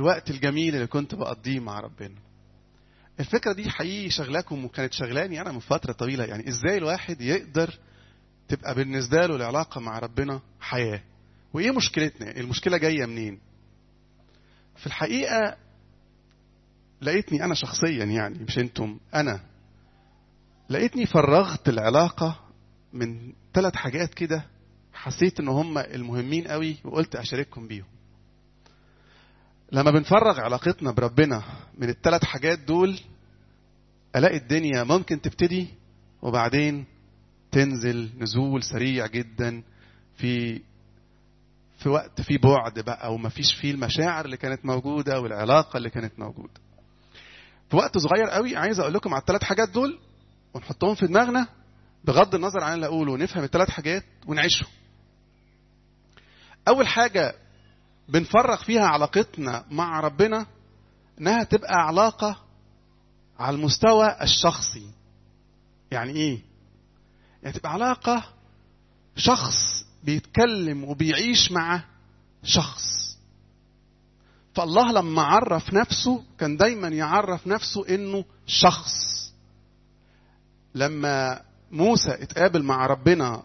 الوقت الجميل اللي كنت بقضيه مع ربنا الفكره دي حقيقي شغلاكم وكانت شغلاني انا من فتره طويله يعني ازاي الواحد يقدر تبقى بالنسبه له العلاقه مع ربنا حياه وايه مشكلتنا المشكله جايه منين في الحقيقه لقيتني انا شخصيا يعني مش انتم انا لقيتني فرغت العلاقه من ثلاث حاجات كده حسيت ان هم المهمين قوي وقلت اشارككم بيهم لما بنفرغ علاقتنا بربنا من الثلاث حاجات دول الاقي الدنيا ممكن تبتدي وبعدين تنزل نزول سريع جدا في في وقت في بعد بقى ومفيش فيه المشاعر اللي كانت موجوده والعلاقه اللي كانت موجوده في وقت صغير قوي عايز اقول لكم على الثلاث حاجات دول ونحطهم في دماغنا بغض النظر عن اللي اقوله ونفهم الثلاث حاجات ونعيشهم اول حاجه بنفرغ فيها علاقتنا مع ربنا انها تبقى علاقه على المستوى الشخصي يعني ايه يعني تبقى علاقه شخص بيتكلم وبيعيش مع شخص فالله لما عرف نفسه كان دايما يعرف نفسه انه شخص لما موسى اتقابل مع ربنا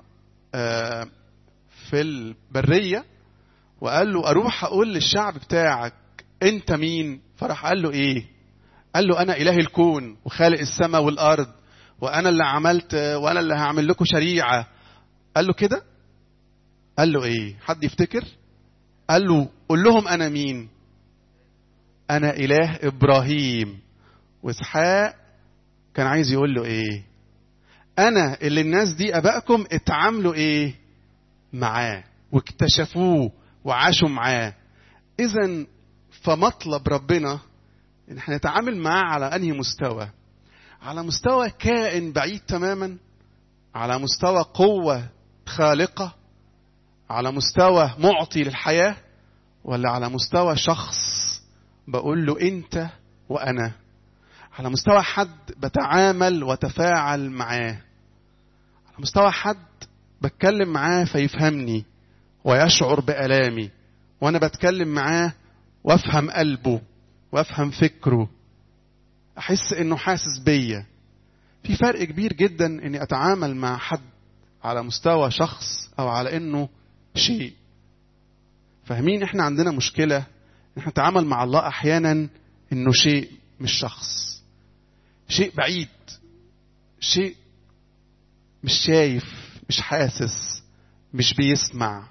في البريه وقال له اروح اقول للشعب بتاعك انت مين فراح قال له ايه قال له انا اله الكون وخالق السماء والارض وانا اللي عملت وانا اللي هعمل لكم شريعه قال له كده قال له ايه حد يفتكر قال له قول لهم انا مين انا اله ابراهيم واسحاق كان عايز يقول له ايه انا اللي الناس دي ابائكم اتعاملوا ايه معاه واكتشفوه وعاشوا معاه اذا فمطلب ربنا ان احنا نتعامل معاه على انهي مستوى على مستوى كائن بعيد تماما على مستوى قوه خالقه على مستوى معطي للحياه ولا على مستوى شخص بقول له انت وانا على مستوى حد بتعامل وتفاعل معاه على مستوى حد بتكلم معاه فيفهمني ويشعر بألامي وأنا بتكلم معاه وأفهم قلبه وأفهم فكره أحس إنه حاسس بيا في فرق كبير جدا إني أتعامل مع حد على مستوى شخص أو على إنه شيء فاهمين إحنا عندنا مشكلة إن إحنا نتعامل مع الله أحيانا إنه شيء مش شخص شيء بعيد شيء مش شايف مش حاسس مش بيسمع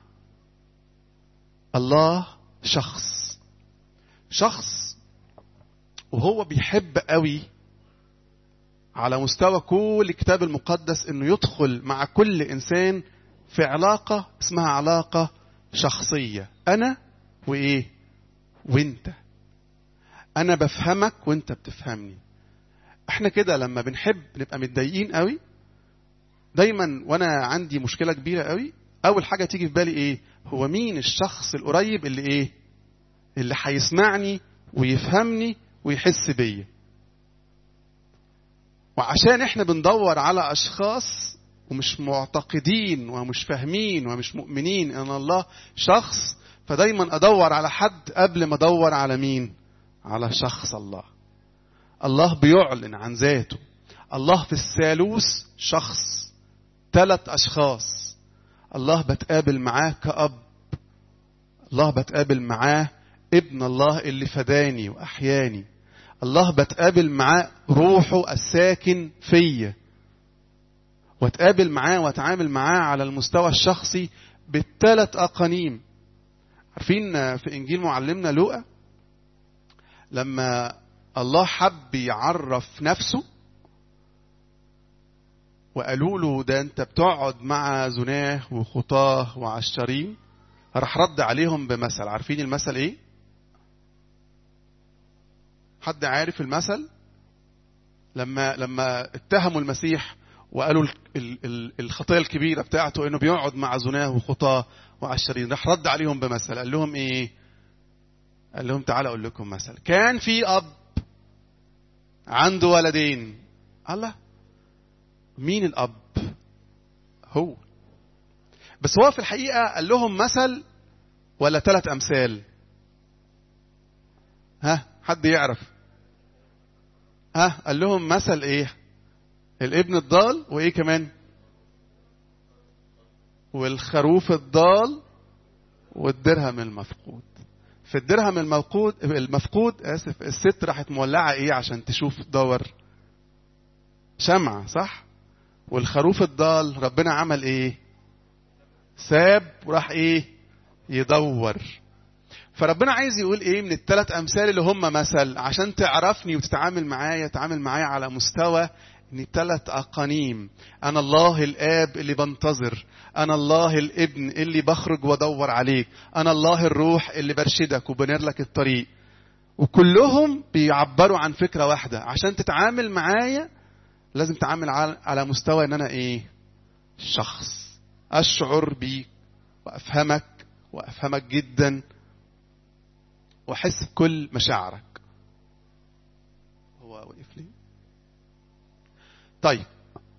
الله شخص شخص وهو بيحب قوي على مستوى كل الكتاب المقدس انه يدخل مع كل انسان في علاقه اسمها علاقه شخصيه انا وايه وانت انا بفهمك وانت بتفهمني احنا كده لما بنحب نبقى متضايقين قوي دايما وانا عندي مشكله كبيره قوي اول حاجه تيجي في بالي ايه هو مين الشخص القريب اللي ايه اللي هيسمعني ويفهمني ويحس بيا وعشان احنا بندور على اشخاص ومش معتقدين ومش فاهمين ومش مؤمنين ان الله شخص فدايما ادور على حد قبل ما ادور على مين على شخص الله الله بيعلن عن ذاته الله في الثالوث شخص ثلاث اشخاص الله بتقابل معاه كأب الله بتقابل معاه ابن الله اللي فداني وأحياني الله بتقابل معاه روحه الساكن فيا واتقابل معاه واتعامل معاه على المستوى الشخصي بالثلاث أقانيم عارفين في إنجيل معلمنا لوقا لما الله حب يعرف نفسه وقالوا له ده انت بتقعد مع زناه وخطاه وعشرين راح رد عليهم بمثل عارفين المثل ايه حد عارف المثل لما لما اتهموا المسيح وقالوا الخطيه الكبيره بتاعته انه بيقعد مع زناه وخطاه وعشرين راح رد عليهم بمثل قال لهم ايه قال لهم تعالى اقول لكم مثل كان في اب عنده ولدين الله مين الاب هو بس هو في الحقيقه قال لهم مثل ولا ثلاث امثال ها حد يعرف ها قال لهم مثل ايه الابن الضال وايه كمان والخروف الضال والدرهم المفقود في الدرهم المفقود المفقود اسف الست راحت مولعه ايه عشان تشوف تدور شمعة صح والخروف الضال ربنا عمل ايه ساب وراح ايه يدور فربنا عايز يقول ايه من الثلاث امثال اللي هم مثل عشان تعرفني وتتعامل معايا تعامل معايا على مستوى ان ثلاث اقانيم انا الله الاب اللي بنتظر انا الله الابن اللي بخرج وادور عليك انا الله الروح اللي برشدك وبنر لك الطريق وكلهم بيعبروا عن فكره واحده عشان تتعامل معايا لازم تتعامل على مستوى ان انا ايه شخص اشعر بيك وافهمك وافهمك جدا واحس بكل مشاعرك هو وقف لي طيب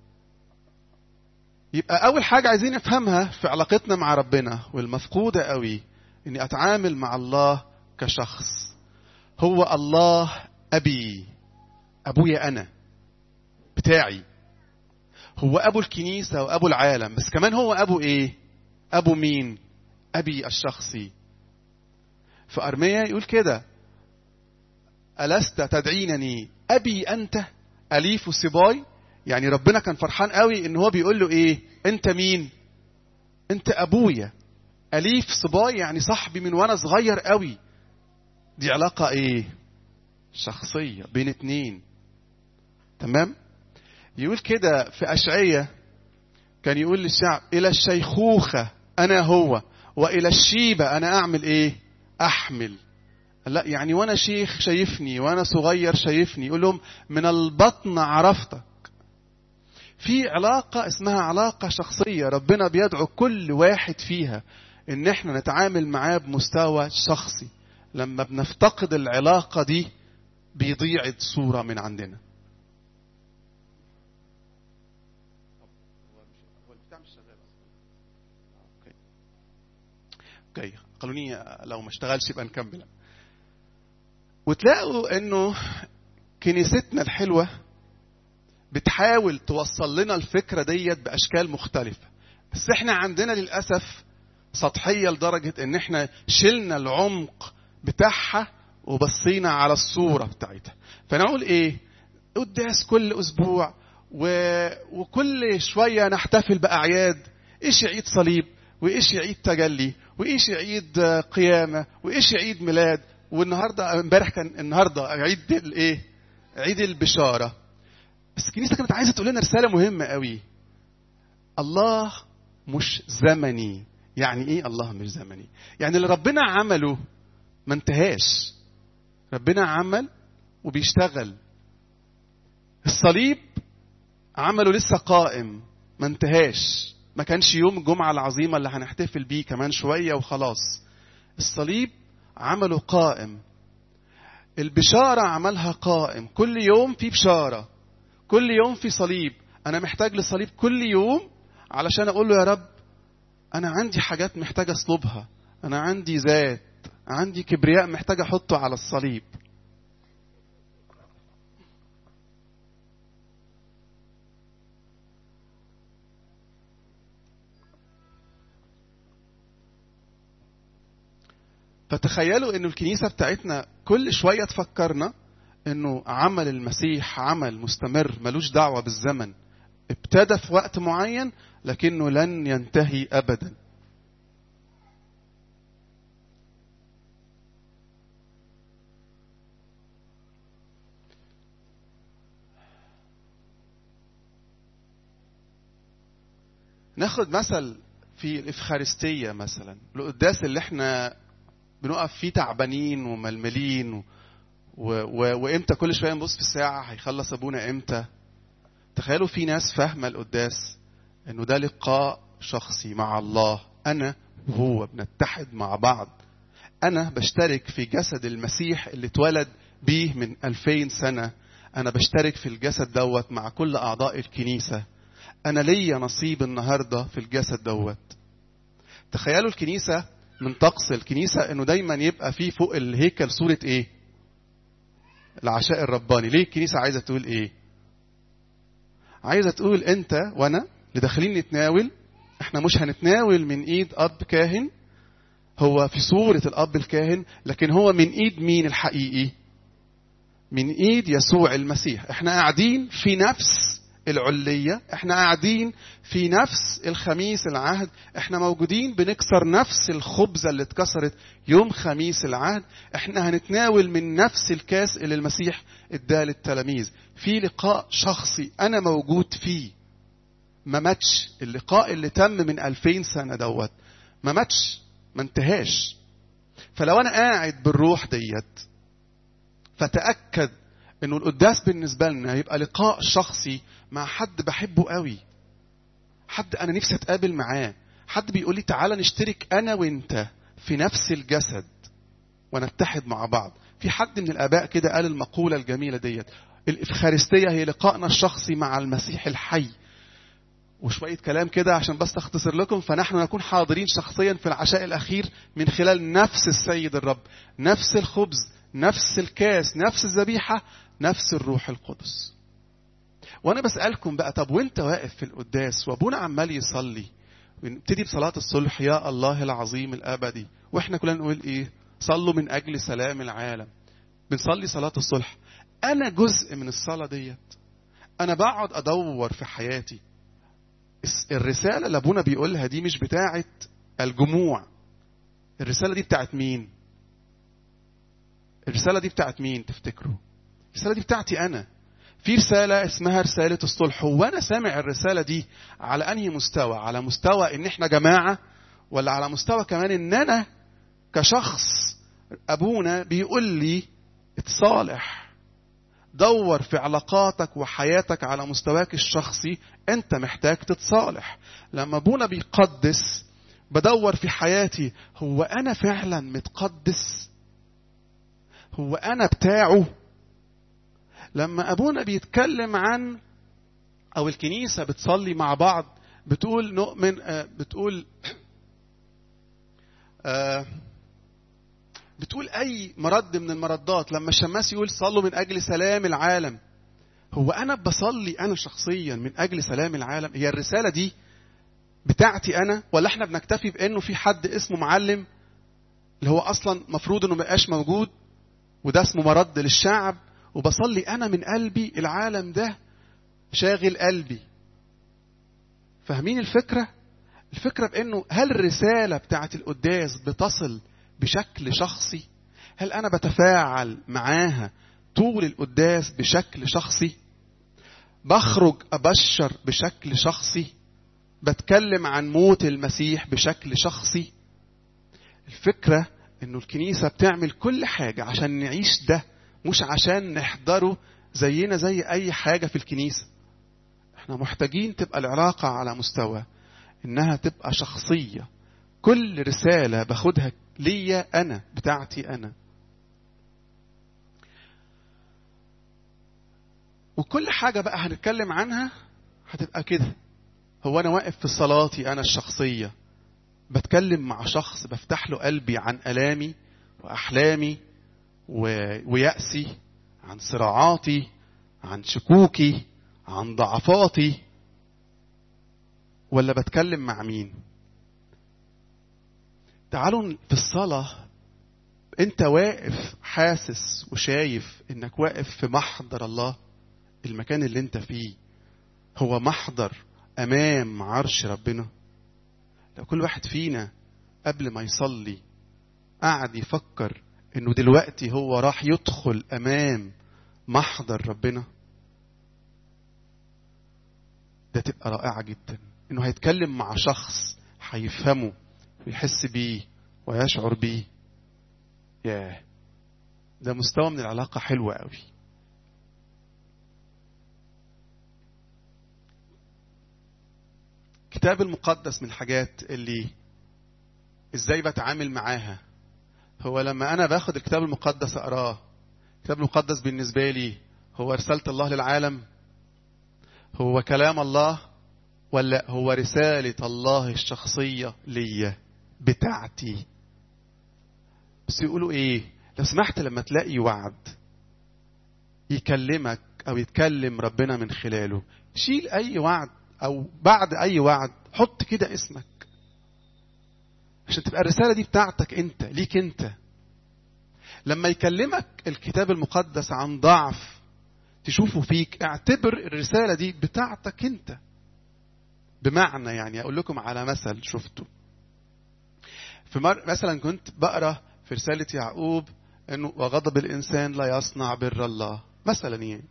يبقى اول حاجه عايزين نفهمها في علاقتنا مع ربنا والمفقوده قوي اني اتعامل مع الله كشخص هو الله ابي ابويا انا بتاعي هو ابو الكنيسه وابو العالم بس كمان هو ابو ايه ابو مين ابي الشخصي فارميا يقول كده الست تدعينني ابي انت اليف سباي يعني ربنا كان فرحان قوي ان هو بيقول له ايه انت مين انت ابويا اليف صباي يعني صاحبي من وانا صغير قوي دي علاقة ايه شخصية بين اتنين تمام يقول كده في أشعية كان يقول للشعب إلى الشيخوخة أنا هو وإلى الشيبة أنا أعمل إيه أحمل لا يعني وأنا شيخ شايفني وأنا صغير شايفني يقول لهم من البطن عرفتك في علاقة اسمها علاقة شخصية ربنا بيدعو كل واحد فيها ان احنا نتعامل معاه بمستوى شخصي لما بنفتقد العلاقة دي بيضيع الصورة من عندنا اوكي قالوني لو ما اشتغلش يبقى نكمل وتلاقوا انه كنيستنا الحلوه بتحاول توصل لنا الفكره ديت باشكال مختلفه بس احنا عندنا للاسف سطحيه لدرجه ان احنا شلنا العمق بتاعها وبصينا على الصوره بتاعتها فنقول ايه قداس كل اسبوع و... وكل شويه نحتفل باعياد ايش عيد صليب وايش عيد تجلي وايش عيد قيامه وايش عيد ميلاد والنهارده امبارح كان النهارده عيد الايه عيد البشاره بس الكنيسه كانت عايزه تقول لنا رساله مهمه قوي الله مش زمني يعني ايه الله مش زمني يعني اللي ربنا عمله ما انتهاش ربنا عمل وبيشتغل الصليب عمله لسه قائم ما انتهاش ما كانش يوم الجمعة العظيمة اللي هنحتفل بيه كمان شوية وخلاص الصليب عمله قائم البشارة عملها قائم كل يوم في بشارة كل يوم في صليب أنا محتاج لصليب كل يوم علشان أقول له يا رب أنا عندي حاجات محتاج أصلبها أنا عندي ذات عندي كبرياء محتاج أحطه على الصليب فتخيلوا انه الكنيسه بتاعتنا كل شويه تفكرنا انه عمل المسيح عمل مستمر ملوش دعوه بالزمن ابتدى في وقت معين لكنه لن ينتهي ابدا ناخد مثل في الإفخارستية مثلا القداس اللي احنا بنقف فيه تعبانين وململين و... و... و... وامتى كل شويه نبص في الساعه هيخلص ابونا امتى تخيلوا في ناس فاهمه القداس انه ده لقاء شخصي مع الله انا وهو بنتحد مع بعض انا بشترك في جسد المسيح اللي اتولد بيه من ألفين سنة أنا بشترك في الجسد دوت مع كل أعضاء الكنيسة أنا ليا نصيب النهاردة في الجسد دوت تخيلوا الكنيسة من طقس الكنيسة انه دايما يبقى فيه فوق الهيكل صورة ايه العشاء الرباني ليه الكنيسة عايزة تقول ايه عايزة تقول انت وانا اللي داخلين نتناول احنا مش هنتناول من ايد اب كاهن هو في صورة الاب الكاهن لكن هو من ايد مين الحقيقي من ايد يسوع المسيح احنا قاعدين في نفس العلية احنا قاعدين في نفس الخميس العهد احنا موجودين بنكسر نفس الخبزة اللي اتكسرت يوم خميس العهد احنا هنتناول من نفس الكاس اللي المسيح اداه للتلاميذ في لقاء شخصي انا موجود فيه ما ماتش اللقاء اللي تم من ألفين سنة دوت ما ماتش ما انتهاش فلو انا قاعد بالروح ديت فتأكد انه القداس بالنسبة لنا يبقى لقاء شخصي مع حد بحبه قوي حد انا نفسي اتقابل معاه حد بيقول لي تعالى نشترك انا وانت في نفس الجسد ونتحد مع بعض في حد من الاباء كده قال المقولة الجميلة ديت الافخارستية هي لقائنا الشخصي مع المسيح الحي وشوية كلام كده عشان بس اختصر لكم فنحن نكون حاضرين شخصيا في العشاء الأخير من خلال نفس السيد الرب نفس الخبز نفس الكاس نفس الذبيحة نفس الروح القدس وانا بسألكم بقى طب وانت واقف في القداس وابونا عمال يصلي ونبتدي بصلاة الصلح يا الله العظيم الأبدي واحنا كلنا نقول ايه صلوا من أجل سلام العالم بنصلي صلاة الصلح أنا جزء من الصلاة ديت أنا بقعد أدور في حياتي الرسالة اللي أبونا بيقولها دي مش بتاعت الجموع الرسالة دي بتاعت مين الرسالة دي بتاعت مين تفتكروا الرسالة دي بتاعتي أنا في رسالة اسمها رسالة الصلح هو أنا سامع الرسالة دي على أنهي مستوى على مستوى إن إحنا جماعة ولا على مستوى كمان إن أنا كشخص أبونا بيقول لي اتصالح دور في علاقاتك وحياتك على مستواك الشخصي انت محتاج تتصالح لما ابونا بيقدس بدور في حياتي هو انا فعلا متقدس هو انا بتاعه لما ابونا بيتكلم عن او الكنيسه بتصلي مع بعض بتقول نؤمن بتقول بتقول اي مرد من المردات لما الشماس يقول صلوا من اجل سلام العالم هو انا بصلي انا شخصيا من اجل سلام العالم هي الرساله دي بتاعتي انا ولا احنا بنكتفي بانه في حد اسمه معلم اللي هو اصلا مفروض انه مبقاش موجود وده اسمه مرد للشعب وبصلي انا من قلبي العالم ده شاغل قلبي فاهمين الفكره الفكره بانه هل الرساله بتاعت القداس بتصل بشكل شخصي هل انا بتفاعل معاها طول القداس بشكل شخصي بخرج ابشر بشكل شخصي بتكلم عن موت المسيح بشكل شخصي الفكره انه الكنيسه بتعمل كل حاجه عشان نعيش ده مش عشان نحضره زينا زي اي حاجه في الكنيسه احنا محتاجين تبقى العلاقه على مستوى انها تبقى شخصيه كل رساله باخدها ليا انا بتاعتي انا وكل حاجه بقى هنتكلم عنها هتبقى كده هو انا واقف في صلاتي انا الشخصيه بتكلم مع شخص بفتح له قلبي عن الامي واحلامي و... ويأسي عن صراعاتي عن شكوكي عن ضعفاتي ولا بتكلم مع مين تعالوا في الصلاة انت واقف حاسس وشايف انك واقف في محضر الله المكان اللي انت فيه هو محضر امام عرش ربنا لو كل واحد فينا قبل ما يصلي قعد يفكر انه دلوقتي هو راح يدخل امام محضر ربنا ده تبقى رائعة جدا انه هيتكلم مع شخص هيفهمه ويحس بيه ويشعر بيه ياه ده مستوى من العلاقة حلوة قوي الكتاب المقدس من الحاجات اللي ازاي بتعامل معاها هو لما انا باخد الكتاب المقدس اقراه الكتاب المقدس بالنسبه لي هو رساله الله للعالم هو كلام الله ولا هو رساله الله الشخصيه ليا بتاعتي بس يقولوا ايه لو سمحت لما تلاقي وعد يكلمك او يتكلم ربنا من خلاله شيل اي وعد او بعد اي وعد حط كده اسمك عشان تبقى الرسالة دي بتاعتك انت ليك انت لما يكلمك الكتاب المقدس عن ضعف تشوفه فيك اعتبر الرسالة دي بتاعتك انت بمعنى يعني اقول لكم على مثل شفته في مر... مثلا كنت بقرا في رسالة يعقوب انه وغضب الانسان لا يصنع بر الله مثلا يعني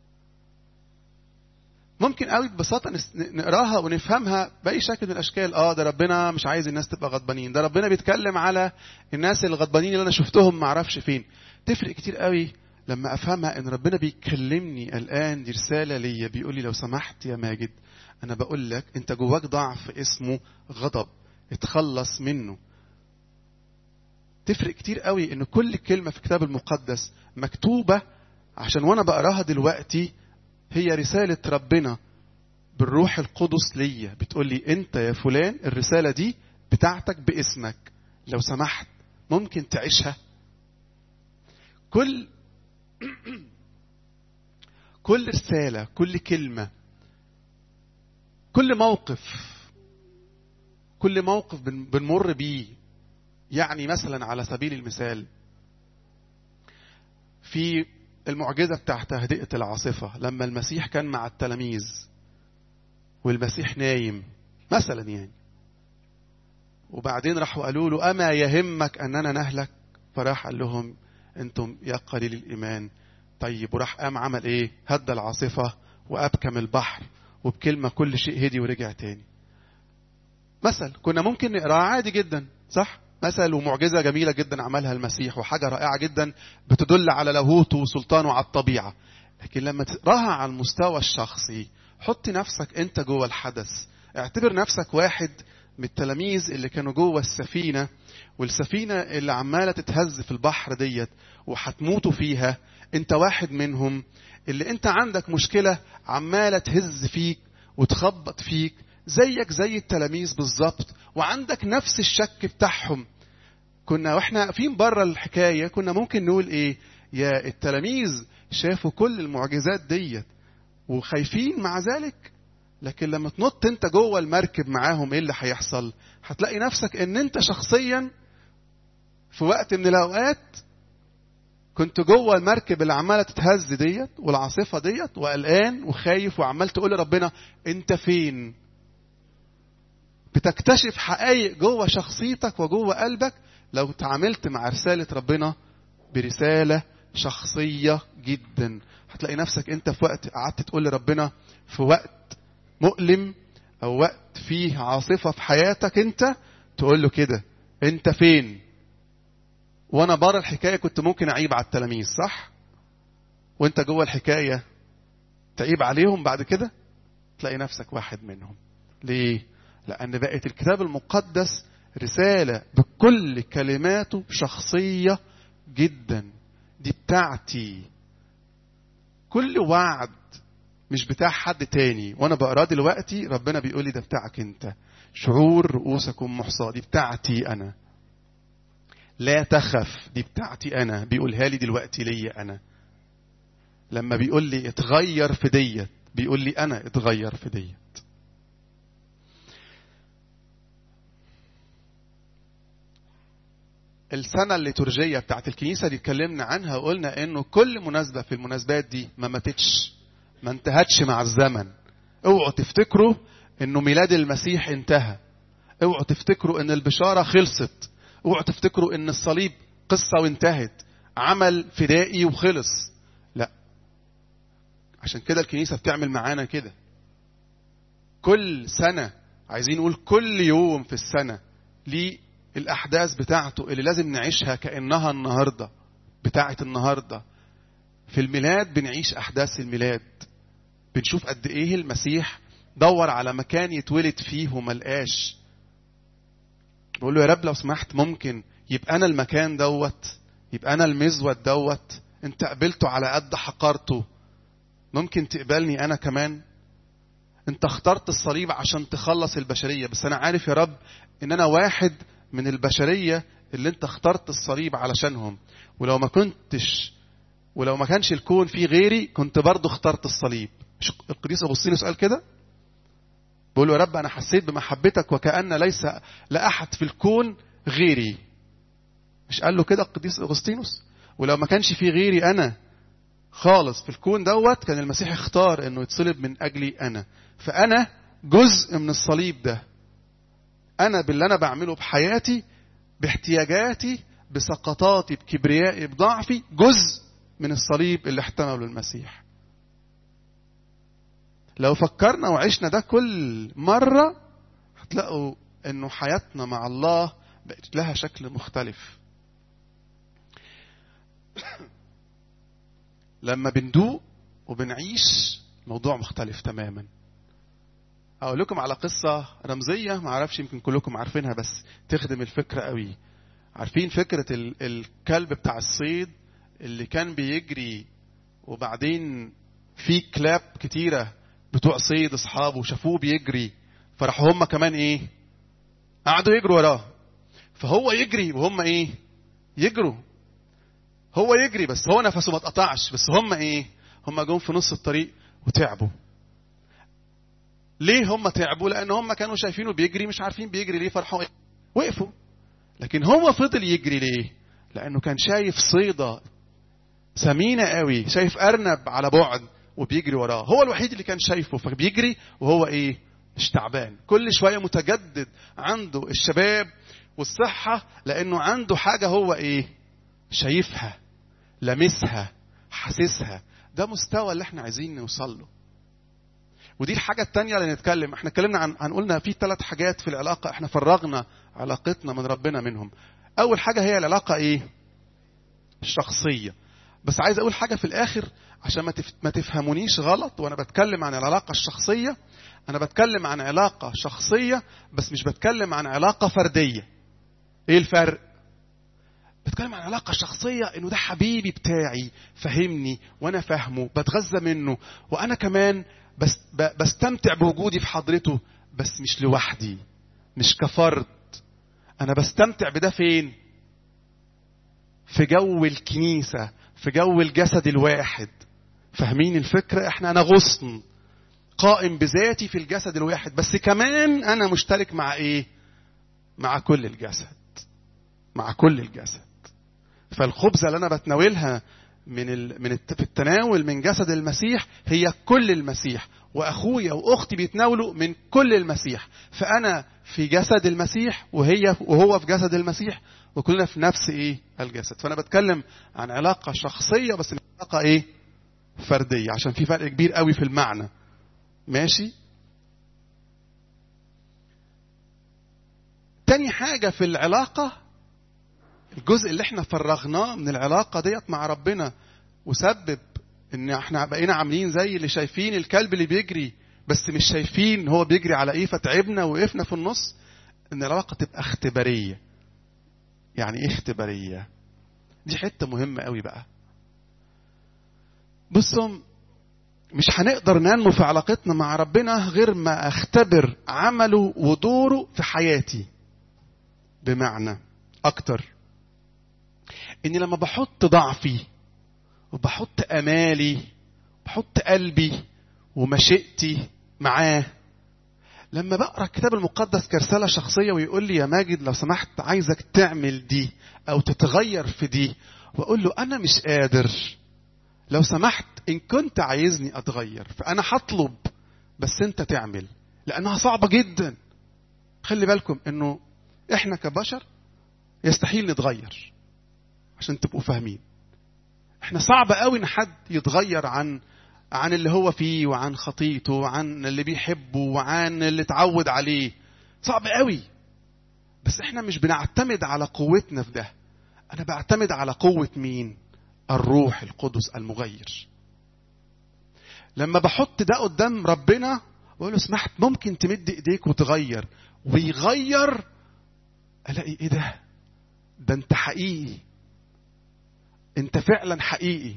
ممكن قوي ببساطه نقراها ونفهمها باي شكل من الاشكال اه ده ربنا مش عايز الناس تبقى غضبانين ده ربنا بيتكلم على الناس الغضبانين اللي انا شفتهم ما اعرفش فين تفرق كتير قوي لما افهمها ان ربنا بيكلمني الان دي رساله ليا بيقول لي لو سمحت يا ماجد انا بقول لك انت جواك ضعف اسمه غضب اتخلص منه تفرق كتير قوي ان كل كلمه في الكتاب المقدس مكتوبه عشان وانا بقراها دلوقتي هي رسالة ربنا بالروح القدس ليا بتقول لي انت يا فلان الرسالة دي بتاعتك باسمك لو سمحت ممكن تعيشها كل كل رسالة كل كلمة كل موقف كل موقف بنمر بيه يعني مثلا على سبيل المثال في المعجزة بتاع تهدئة العاصفة لما المسيح كان مع التلاميذ والمسيح نايم مثلا يعني وبعدين راحوا قالوا له أما يهمك أننا نهلك فراح قال لهم أنتم يا قليل الإيمان طيب وراح قام عمل إيه هدى العاصفة وأبكم البحر وبكلمة كل شيء هدي ورجع تاني مثل كنا ممكن نقراه عادي جدا صح مثل ومعجزة جميلة جدا عملها المسيح وحاجة رائعة جدا بتدل على لاهوته وسلطانه على الطبيعة لكن لما تقراها على المستوى الشخصي حط نفسك انت جوه الحدث اعتبر نفسك واحد من التلاميذ اللي كانوا جوه السفينة والسفينة اللي عمالة تتهز في البحر ديت وهتموتوا فيها انت واحد منهم اللي انت عندك مشكلة عمالة تهز فيك وتخبط فيك زيك زي التلاميذ بالظبط وعندك نفس الشك بتاعهم كنا واحنا واقفين بره الحكايه كنا ممكن نقول ايه يا التلاميذ شافوا كل المعجزات ديت وخايفين مع ذلك لكن لما تنط انت جوه المركب معاهم ايه اللي هيحصل هتلاقي نفسك ان انت شخصيا في وقت من الاوقات كنت جوه المركب اللي عماله تتهز ديت والعاصفه ديت وقلقان وخايف وعمال تقول لربنا انت فين بتكتشف حقائق جوه شخصيتك وجوه قلبك لو تعاملت مع رسالة ربنا برسالة شخصية جدا هتلاقي نفسك انت في وقت قعدت تقول لربنا في وقت مؤلم او وقت فيه عاصفة في حياتك انت تقول له كده انت فين وانا بره الحكاية كنت ممكن اعيب على التلاميذ صح وانت جوه الحكاية تعيب عليهم بعد كده تلاقي نفسك واحد منهم ليه لأن بقت الكتاب المقدس رسالة بكل كلماته شخصية جدا دي بتاعتي كل وعد مش بتاع حد تاني وانا بقراه دلوقتي ربنا بيقول لي ده بتاعك انت شعور رؤوسكم محصاة دي بتاعتي انا لا تخف دي بتاعتي انا بيقولها لي دلوقتي ليا انا لما بيقول لي اتغير في ديت بيقول لي انا اتغير في ديت السنة الليتورجية بتاعت الكنيسة اللي اتكلمنا عنها وقلنا انه كل مناسبة في المناسبات دي ما ماتتش ما انتهتش مع الزمن اوعوا تفتكروا انه ميلاد المسيح انتهى اوعوا تفتكروا ان البشارة خلصت اوعوا تفتكروا ان الصليب قصة وانتهت عمل فدائي وخلص لا عشان كده الكنيسة بتعمل معانا كده كل سنة عايزين نقول كل يوم في السنة ليه الأحداث بتاعته اللي لازم نعيشها كأنها النهاردة بتاعة النهاردة في الميلاد بنعيش أحداث الميلاد بنشوف قد إيه المسيح دور على مكان يتولد فيه وما لقاش بقول له يا رب لو سمحت ممكن يبقى أنا المكان دوت يبقى أنا المزود دوت أنت قبلته على قد حقارته ممكن تقبلني أنا كمان أنت اخترت الصليب عشان تخلص البشرية بس أنا عارف يا رب إن أنا واحد من البشرية اللي انت اخترت الصليب علشانهم ولو ما كنتش ولو ما كانش الكون فيه غيري كنت برضه اخترت الصليب مش القديس اغسطينوس قال كده بيقول له يا رب انا حسيت بمحبتك وكأن ليس لأحد في الكون غيري مش قال له كده القديس اغسطينوس ولو ما كانش في غيري انا خالص في الكون دوت كان المسيح اختار انه يتصلب من اجلي انا فانا جزء من الصليب ده انا باللي انا بعمله بحياتي باحتياجاتي بسقطاتي بكبريائي بضعفي جزء من الصليب اللي احتمله المسيح لو فكرنا وعشنا ده كل مرة هتلاقوا انه حياتنا مع الله بقت لها شكل مختلف لما بندوق وبنعيش موضوع مختلف تماما اقول لكم على قصة رمزية ما اعرفش يمكن كلكم عارفينها بس تخدم الفكرة قوي عارفين فكرة الكلب بتاع الصيد اللي كان بيجري وبعدين في كلاب كتيرة بتوع صيد اصحابه شافوه بيجري فراحوا هم كمان ايه قعدوا يجروا وراه فهو يجري وهم ايه يجروا هو يجري بس هو نفسه ما اتقطعش بس هم ايه هم جم في نص الطريق وتعبوا ليه هم تعبوا لان هم كانوا شايفينه بيجري مش عارفين بيجري ليه فرحوا وقفوا لكن هو فضل يجري ليه لانه كان شايف صيدة سمينة قوي شايف ارنب على بعد وبيجري وراه هو الوحيد اللي كان شايفه فبيجري وهو ايه مش تعبان كل شوية متجدد عنده الشباب والصحة لانه عنده حاجة هو ايه شايفها لمسها حاسسها ده مستوى اللي احنا عايزين نوصل له ودي الحاجة التانية اللي نتكلم احنا اتكلمنا عن, عن قلنا في ثلاث حاجات في العلاقة احنا فرغنا علاقتنا من ربنا منهم اول حاجة هي العلاقة ايه الشخصية بس عايز اقول حاجة في الاخر عشان ما, تف... ما تفهمونيش غلط وانا بتكلم عن العلاقة الشخصية انا بتكلم عن علاقة شخصية بس مش بتكلم عن علاقة فردية ايه الفرق بتكلم عن علاقة شخصية انه ده حبيبي بتاعي فهمني وانا فاهمه بتغذى منه وانا كمان بس بستمتع بوجودي في حضرته بس مش لوحدي مش كفرد انا بستمتع بده فين في جو الكنيسة في جو الجسد الواحد فاهمين الفكرة احنا انا غصن قائم بذاتي في الجسد الواحد بس كمان انا مشترك مع ايه مع كل الجسد مع كل الجسد فالخبزة اللي انا بتناولها من ال... من الت... في التناول من جسد المسيح هي كل المسيح واخويا واختي بيتناولوا من كل المسيح فانا في جسد المسيح وهي وهو في جسد المسيح وكلنا في نفس ايه الجسد فانا بتكلم عن علاقه شخصيه بس علاقه ايه فرديه عشان في فرق كبير قوي في المعنى ماشي تاني حاجه في العلاقه الجزء اللي احنا فرغناه من العلاقه ديت مع ربنا وسبب ان احنا بقينا عاملين زي اللي شايفين الكلب اللي بيجري بس مش شايفين هو بيجري على ايه فتعبنا وقفنا في النص ان العلاقه تبقى اختباريه يعني ايه اختباريه دي حته مهمه قوي بقى بصوا مش هنقدر ننمو في علاقتنا مع ربنا غير ما اختبر عمله ودوره في حياتي بمعنى اكتر اني لما بحط ضعفي وبحط امالي بحط قلبي ومشيئتي معاه لما بقرا الكتاب المقدس كرساله شخصيه ويقول لي يا ماجد لو سمحت عايزك تعمل دي او تتغير في دي واقول له انا مش قادر لو سمحت ان كنت عايزني اتغير فانا هطلب بس انت تعمل لانها صعبه جدا خلي بالكم انه احنا كبشر يستحيل نتغير عشان تبقوا فاهمين احنا صعب قوي ان حد يتغير عن عن اللي هو فيه وعن خطيته وعن اللي بيحبه وعن اللي اتعود عليه صعب قوي بس احنا مش بنعتمد على قوتنا في ده انا بعتمد على قوة مين الروح القدس المغير لما بحط ده قدام ربنا بقول له سمحت ممكن تمد ايديك وتغير ويغير الاقي ايه ده ده انت حقيقي انت فعلا حقيقي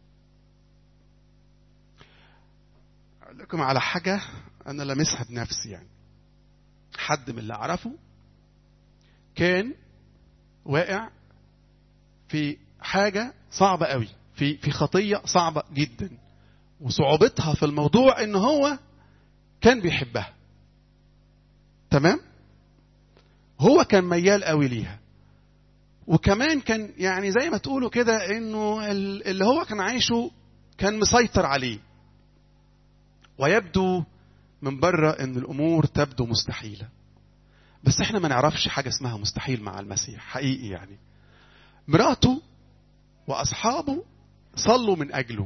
اقول لكم على حاجه انا لامسها بنفسي يعني حد من اللي اعرفه كان واقع في حاجه صعبه قوي في في خطيه صعبه جدا وصعوبتها في الموضوع ان هو كان بيحبها تمام هو كان ميال قوي ليها وكمان كان يعني زي ما تقولوا كده انه اللي هو كان عايشه كان مسيطر عليه ويبدو من بره ان الامور تبدو مستحيله بس احنا ما نعرفش حاجه اسمها مستحيل مع المسيح حقيقي يعني مراته واصحابه صلوا من اجله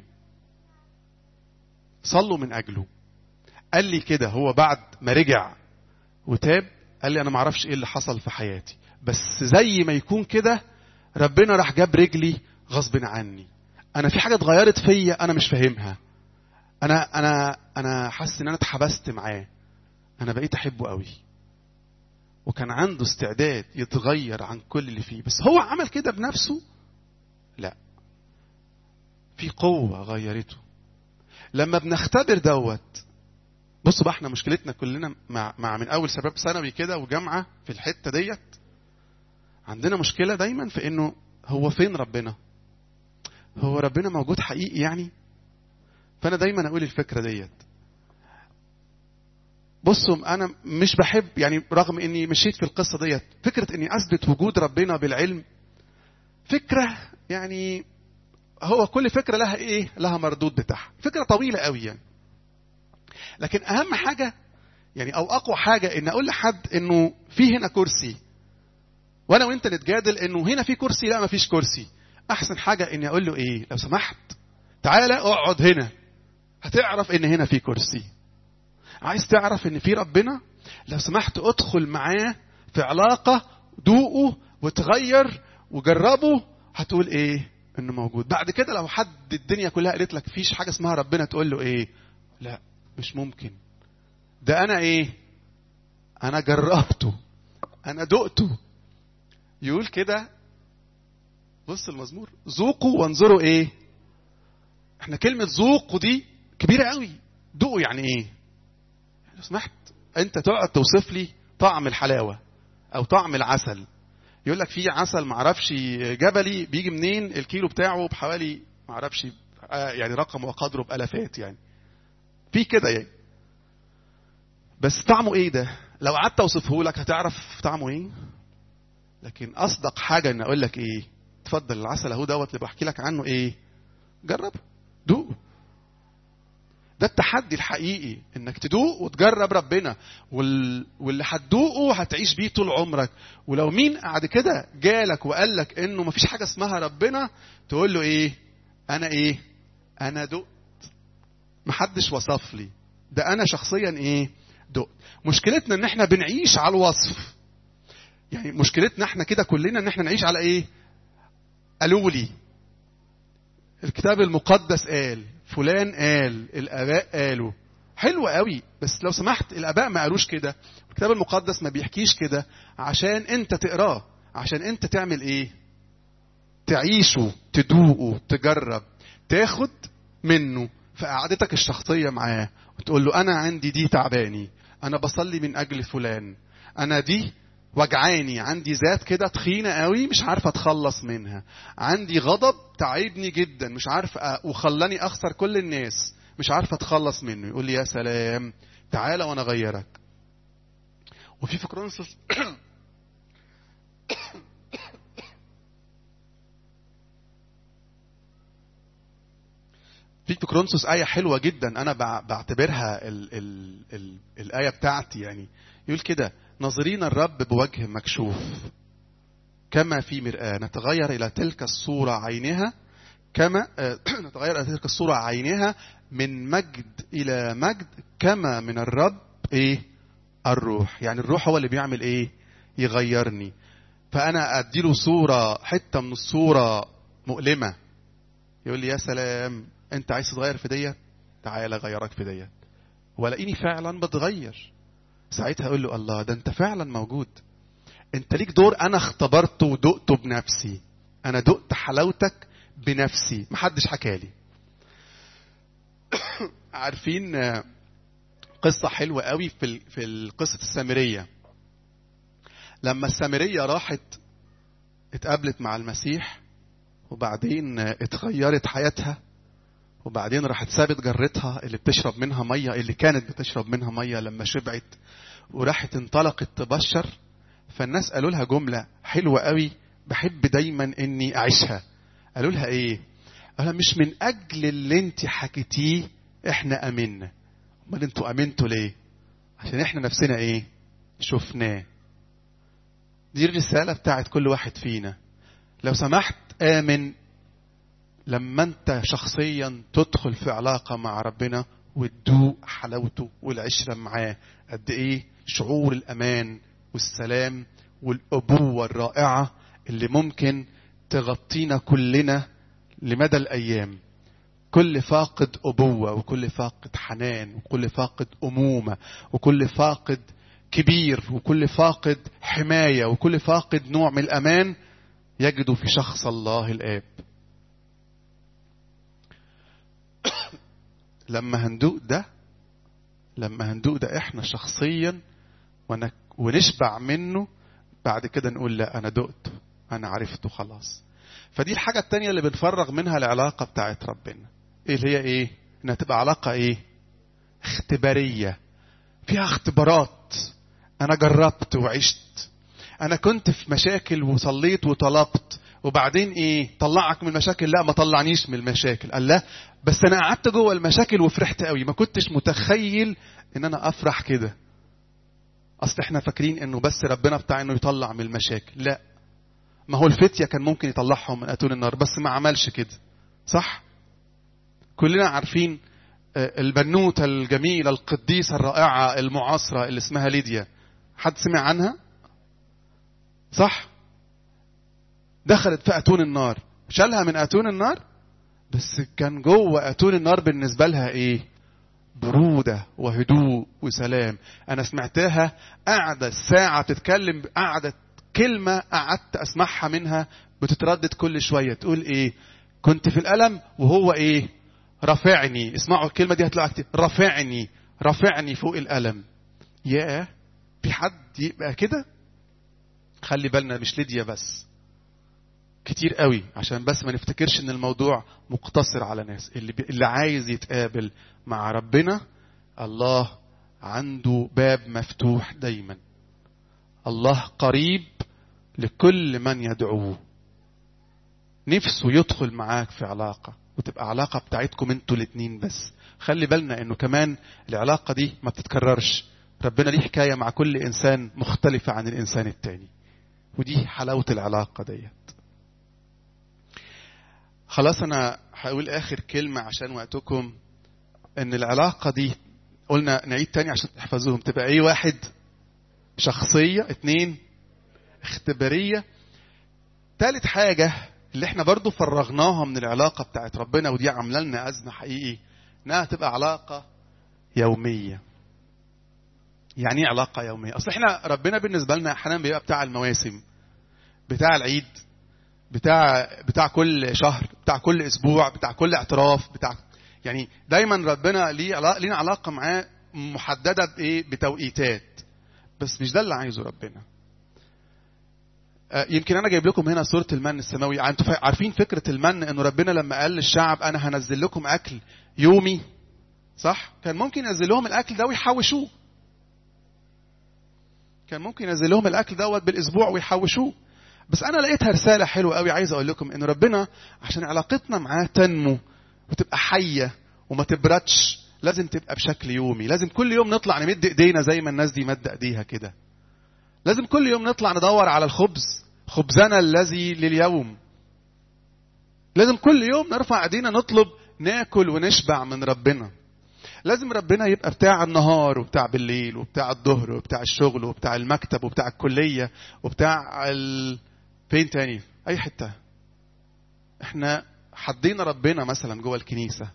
صلوا من اجله قال لي كده هو بعد ما رجع وتاب قال لي انا ما اعرفش ايه اللي حصل في حياتي بس زي ما يكون كده ربنا راح جاب رجلي غصب عني انا في حاجه اتغيرت فيا انا مش فاهمها انا انا انا حاسس ان انا اتحبست معاه انا بقيت احبه قوي وكان عنده استعداد يتغير عن كل اللي فيه بس هو عمل كده بنفسه لا في قوة غيرته لما بنختبر دوت بصوا بقى احنا مشكلتنا كلنا مع, مع من اول شباب ثانوي كده وجامعة في الحتة ديت عندنا مشكلة دايما في انه هو فين ربنا هو ربنا موجود حقيقي يعني فانا دايما اقول الفكرة ديت بصوا انا مش بحب يعني رغم اني مشيت في القصة ديت فكرة اني اثبت وجود ربنا بالعلم فكرة يعني هو كل فكرة لها ايه لها مردود بتاعها فكرة طويلة قوي يعني لكن اهم حاجة يعني او اقوى حاجة ان اقول لحد انه في هنا كرسي وانا وانت نتجادل انه هنا في كرسي لا ما فيش كرسي احسن حاجة اني اقول له ايه لو سمحت تعالى اقعد هنا هتعرف ان هنا في كرسي عايز تعرف ان في ربنا لو سمحت ادخل معاه في علاقة دوقه وتغير وجربه هتقول ايه انه موجود بعد كده لو حد الدنيا كلها قالت لك فيش حاجة اسمها ربنا تقول له ايه لا مش ممكن ده انا ايه انا جربته انا دقته يقول كده بص المزمور ذوقوا وانظروا ايه احنا كلمة ذوقوا دي كبيرة قوي دوقوا يعني ايه لو سمحت انت تقعد توصف لي طعم الحلاوة او طعم العسل يقول لك في عسل معرفش جبلي بيجي منين الكيلو بتاعه بحوالي معرفش يعني رقم وقدره بالافات يعني في كده يعني بس طعمه ايه ده لو قعدت اوصفه لك هتعرف طعمه ايه لكن اصدق حاجه ان اقول لك ايه اتفضل العسل اهو دوت اللي بحكي لك عنه ايه جرب دوق ده التحدي الحقيقي انك تدوق وتجرب ربنا وال... واللي هتدوقه هتعيش بيه طول عمرك ولو مين قعد كده جالك وقال لك انه مفيش حاجه اسمها ربنا تقول له ايه انا ايه انا دقت محدش وصف لي ده انا شخصيا ايه دقت مشكلتنا ان احنا بنعيش على الوصف يعني مشكلتنا احنا كده كلنا ان احنا نعيش على ايه قالوا لي الكتاب المقدس قال فلان قال الاباء قالوا حلو قوي بس لو سمحت الاباء ما قالوش كده الكتاب المقدس ما بيحكيش كده عشان انت تقراه عشان انت تعمل ايه تعيشه تدوقه تجرب تاخد منه في قعدتك الشخصية معاه وتقول له أنا عندي دي تعباني أنا بصلي من أجل فلان أنا دي وجعاني عندي ذات كده تخينة قوي مش عارف أتخلص منها عندي غضب تعبني جدا مش عارف أ... وخلاني أخسر كل الناس مش عارف أتخلص منه يقول لي يا سلام تعالى وأنا أغيرك وفي في كرونسوس في في كرونسوس آية حلوة جدا أنا بعتبرها ال ال ال الآية بتاعتي يعني يقول كده ناظرين الرب بوجه مكشوف كما في مرآة نتغير إلى تلك الصورة عينها كما نتغير إلى تلك الصورة عينها من مجد إلى مجد كما من الرب إيه الروح يعني الروح هو اللي بيعمل إيه يغيرني فأنا أديله صورة حتة من الصورة مؤلمة يقول لي يا سلام انت عايز تتغير في ديت تعالى اغيرك في ديت ولاقيني فعلا بتغير ساعتها اقول له الله ده انت فعلا موجود انت ليك دور انا اختبرته ودقته بنفسي انا دقت حلاوتك بنفسي محدش حكالي عارفين قصة حلوة قوي في في قصة السامرية لما السامرية راحت اتقابلت مع المسيح وبعدين اتغيرت حياتها وبعدين راحت سابت جرتها اللي بتشرب منها ميه اللي كانت بتشرب منها ميه لما شبعت وراحت انطلقت تبشر فالناس قالوا لها جمله حلوه قوي بحب دايما اني اعيشها قالوا لها ايه قالوا لها مش من اجل اللي انت حكيتيه احنا امنا امال انتوا امنتوا ليه عشان احنا نفسنا ايه شفناه دي الرساله بتاعت كل واحد فينا لو سمحت امن لما انت شخصيا تدخل في علاقه مع ربنا وتدوق حلاوته والعشره معاه قد ايه شعور الامان والسلام والابوه الرائعه اللي ممكن تغطينا كلنا لمدى الايام كل فاقد ابوه وكل فاقد حنان وكل فاقد امومه وكل فاقد كبير وكل فاقد حمايه وكل فاقد نوع من الامان يجد في شخص الله الاب لما هندوق ده لما هندوق ده احنا شخصيا ونشبع منه بعد كده نقول لا انا دقته انا عرفته خلاص فدي الحاجة التانية اللي بنفرغ منها العلاقة بتاعت ربنا ايه اللي هي ايه انها تبقى علاقة ايه اختبارية فيها اختبارات انا جربت وعشت انا كنت في مشاكل وصليت وطلبت وبعدين ايه طلعك من المشاكل لا ما طلعنيش من المشاكل قال لا بس انا قعدت جوه المشاكل وفرحت قوي ما كنتش متخيل ان انا افرح كده اصل احنا فاكرين انه بس ربنا بتاع انه يطلع من المشاكل لا ما هو الفتية كان ممكن يطلعهم من اتون النار بس ما عملش كده صح كلنا عارفين البنوتة الجميلة القديسة الرائعة المعاصرة اللي اسمها ليديا حد سمع عنها صح دخلت في اتون النار شالها من اتون النار بس كان جوه اتون النار بالنسبه لها ايه بروده وهدوء وسلام انا سمعتها قاعده ساعه بتتكلم قعدت كلمه قعدت اسمعها منها بتتردد كل شويه تقول ايه كنت في الالم وهو ايه رافعني اسمعوا الكلمه دي هتلاقوها كتير رافعني رافعني فوق الالم ياه في حد يبقى كده خلي بالنا مش ليديا بس كتير قوي عشان بس ما نفتكرش ان الموضوع مقتصر على ناس اللي, بي... اللي عايز يتقابل مع ربنا الله عنده باب مفتوح دايما الله قريب لكل من يدعوه نفسه يدخل معاك في علاقة وتبقى علاقة بتاعتكم انتوا الاتنين بس خلي بالنا انه كمان العلاقة دي ما بتتكررش ربنا ليه حكاية مع كل انسان مختلفة عن الانسان التاني ودي حلاوة العلاقة ديت خلاص انا هقول اخر كلمة عشان وقتكم ان العلاقة دي قلنا نعيد تاني عشان تحفظوهم تبقى ايه واحد شخصية اتنين اختبارية تالت حاجة اللي احنا برضو فرغناها من العلاقة بتاعت ربنا ودي عاملة لنا أزمة حقيقي انها تبقى علاقة يومية يعني ايه علاقة يومية اصل احنا ربنا بالنسبة لنا احيانا بيبقى بتاع المواسم بتاع العيد بتاع بتاع كل شهر بتاع كل اسبوع بتاع كل اعتراف بتاع يعني دايما ربنا ليه علاقة لينا علاقة معاه محددة بايه بتوقيتات بس مش ده اللي عايزه ربنا يمكن انا جايب لكم هنا صوره المن السماوي انتوا عارفين فكره المن انه ربنا لما قال للشعب انا هنزل لكم اكل يومي صح كان ممكن ينزل لهم الاكل ده ويحوشوه كان ممكن ينزل لهم الاكل دوت بالاسبوع ويحوشوه بس انا لقيتها رساله حلوه قوي عايز اقول لكم ان ربنا عشان علاقتنا معاه تنمو وتبقى حيه وما تبردش لازم تبقى بشكل يومي لازم كل يوم نطلع نمد ايدينا زي ما الناس دي مد ايديها كده لازم كل يوم نطلع ندور على الخبز خبزنا الذي لليوم لازم كل يوم نرفع ايدينا نطلب ناكل ونشبع من ربنا لازم ربنا يبقى بتاع النهار وبتاع بالليل وبتاع الظهر وبتاع الشغل وبتاع المكتب وبتاع الكلية وبتاع ال... فين تاني اي حتة احنا حدينا ربنا مثلا جوه الكنيسة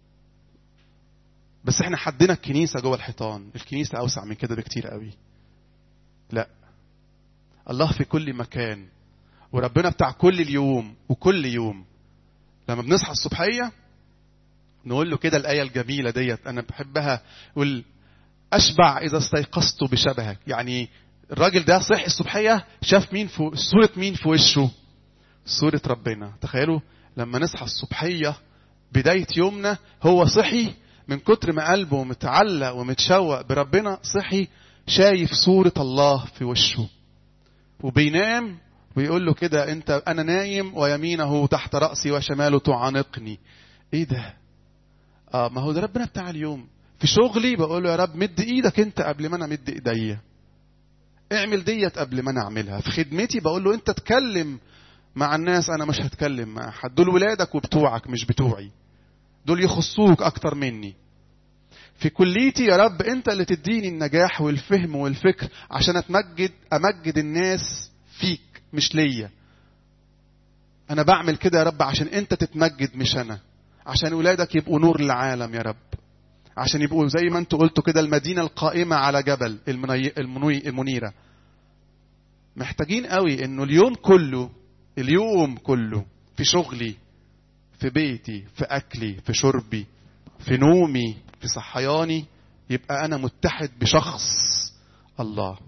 بس احنا حدينا الكنيسة جوه الحيطان الكنيسة اوسع من كده بكتير قوي لا الله في كل مكان وربنا بتاع كل اليوم وكل يوم لما بنصحى الصبحيه نقول له كده الايه الجميله ديت انا بحبها يقول اشبع اذا استيقظت بشبهك يعني الراجل ده صحي الصبحيه شاف مين في صوره مين في وشه صورة ربنا تخيلوا لما نصحى الصبحية بداية يومنا هو صحي من كتر ما قلبه متعلق ومتشوق بربنا صحي شايف صورة الله في وشه وبينام ويقول له كده انت انا نايم ويمينه تحت رأسي وشماله تعانقني ايه ده اه ما هو ده ربنا بتاع اليوم في شغلي بقول له يا رب مد ايدك انت قبل ما انا مد ايديا اعمل ديت قبل ما انا اعملها في خدمتي بقول له انت اتكلم مع الناس انا مش هتكلم مع حد دول ولادك وبتوعك مش بتوعي دول يخصوك اكتر مني في كليتي يا رب انت اللي تديني النجاح والفهم والفكر عشان اتمجد امجد الناس فيك مش ليا انا بعمل كده يا رب عشان انت تتمجد مش انا عشان ولادك يبقوا نور للعالم يا رب عشان يبقوا زي ما انتوا قلتوا كده المدينه القائمه على جبل المني... المنوي... المنيره محتاجين قوي انه اليوم كله اليوم كله في شغلي في بيتي في اكلي في شربي في نومي في صحياني يبقى انا متحد بشخص الله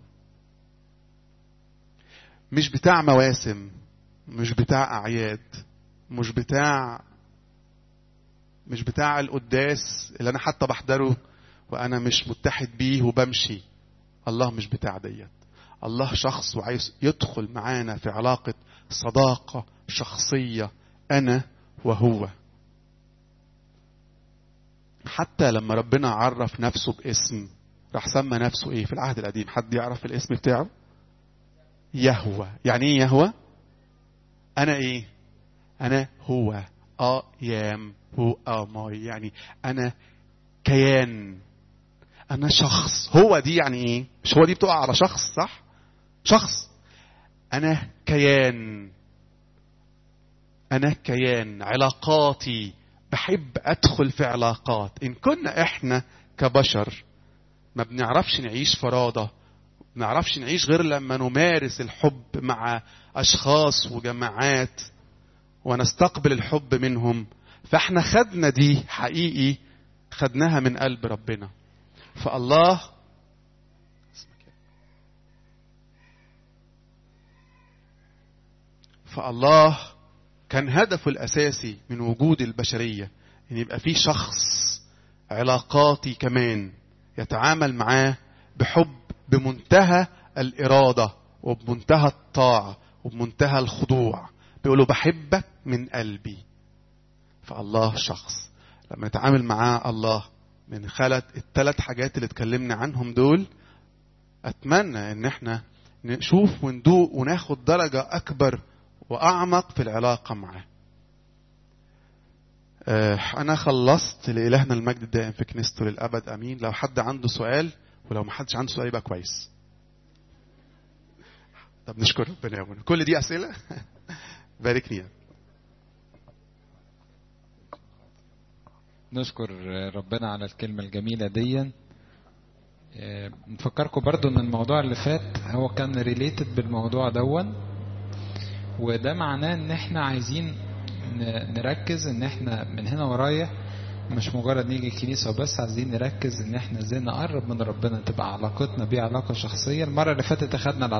مش بتاع مواسم مش بتاع اعياد مش بتاع مش بتاع القداس اللي انا حتى بحضره وانا مش متحد بيه وبمشي الله مش بتاع ديت الله شخص وعايز يدخل معانا في علاقة صداقة شخصية أنا وهو حتى لما ربنا عرف نفسه باسم راح سمى نفسه ايه في العهد القديم حد يعرف الاسم بتاعه يهوى يعني ايه يهوى انا ايه انا هو اه يام هو اه ماي يعني انا كيان انا شخص هو دي يعني ايه مش هو دي بتقع على شخص صح شخص انا كيان انا كيان علاقاتي بحب ادخل في علاقات ان كنا احنا كبشر ما بنعرفش نعيش فرادة ما بنعرفش نعيش غير لما نمارس الحب مع اشخاص وجماعات ونستقبل الحب منهم فاحنا خدنا دي حقيقي خدناها من قلب ربنا فالله فالله كان هدفه الأساسي من وجود البشرية إن يبقى في شخص علاقاتي كمان يتعامل معاه بحب بمنتهى الإرادة وبمنتهى الطاعة وبمنتهى الخضوع بيقولوا بحبك من قلبي فالله شخص لما نتعامل معاه الله من خلت الثلاث حاجات اللي اتكلمنا عنهم دول اتمنى ان احنا نشوف وندوق وناخد درجة اكبر واعمق في العلاقة معاه انا خلصت لالهنا المجد الدائم في كنيسته للابد امين لو حد عنده سؤال ولو ما حدش عنده سؤال يبقى كويس طب نشكر ربنا يا ابونا كل دي اسئله باركني يعني. نشكر ربنا على الكلمة الجميلة دي نفكركم برضو ان الموضوع اللي فات هو كان ريليتد بالموضوع دون وده معناه ان احنا عايزين نركز ان احنا من هنا ورايح مش مجرد نيجي الكنيسة وبس عايزين نركز ان احنا ازاي نقرب من ربنا تبقى علاقتنا بيه علاقة شخصية المرة اللي فاتت اخدنا